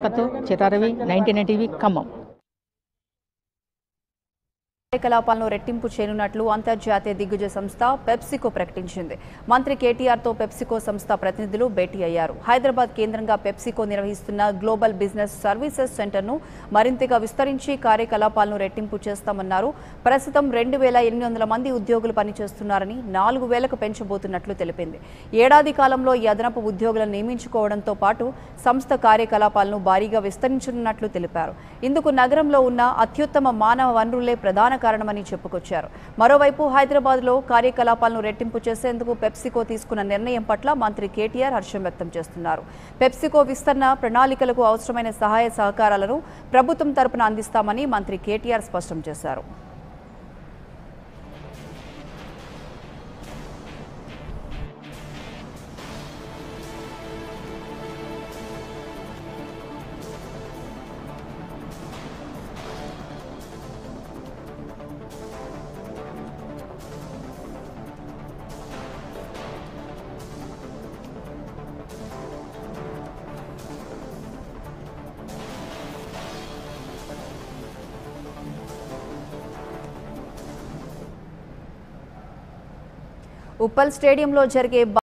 కత్తు చితారవి ninety TV Khammam కార్యకలాపాలను రెట్టింపు చేయనున్నట్లు అంతర్జాతీయ దిగ్గజ సంస్థ పెప్సికో ప్రకటించింది మంత్రి కేటీఆర్తో పెప్సికో సంస్థ ప్రతినిధులు భేటీ అయ్యారు హైదరాబాద్ కేంద్రంగా పెప్సికో నిర్వహిస్తున్న గ్లోబల్ బిజినెస్ సర్వీసెస్ సెంటర్ను మరింతగా విస్తరించి కార్యకలాపాలను రెట్టింపు చేస్తామన్నారు ప్రస్తుతం రెండు వేల ఎనిమిది వందల మంది ఉద్యోగులు పనిచేస్తున్నారని నాలుగు వేలకు పెంచబోతున్నట్లు తెలిపింది ఏడాది కాలంలో ఈ అదనపు ఉద్యోగులను నియమించుకోవడంతో పాటు సంస్థ కార్యకలాపాలను భారీగా విస్తరించనున్నట్లు తెలిపారు ఇందుకు నగరంలో ఉన్న అత్యుత్తమ మానవ వనరులే ప్రధాన కారణమని చెప్పుకొచ్చారు మరోవైపు హైదరాబాద్లో కార్యకలాపాలను రెట్టింపు చేసేందుకు పెప్సికో తీసుకున్న నిర్ణయం పట్ల మంత్రి కేటీఆర్ హర్షం వ్యక్తం చేస్తున్నారు పెప్సికో విస్తరణ ప్రణాళికలకు అవసరమైన సహాయ సహకారాలను ప్రభుత్వం తరపున అందిస్తామని మంత్రి కేటీఆర్ స్పష్టం చేశారు ఉప్పల్ స్టేడియంలో జరిగే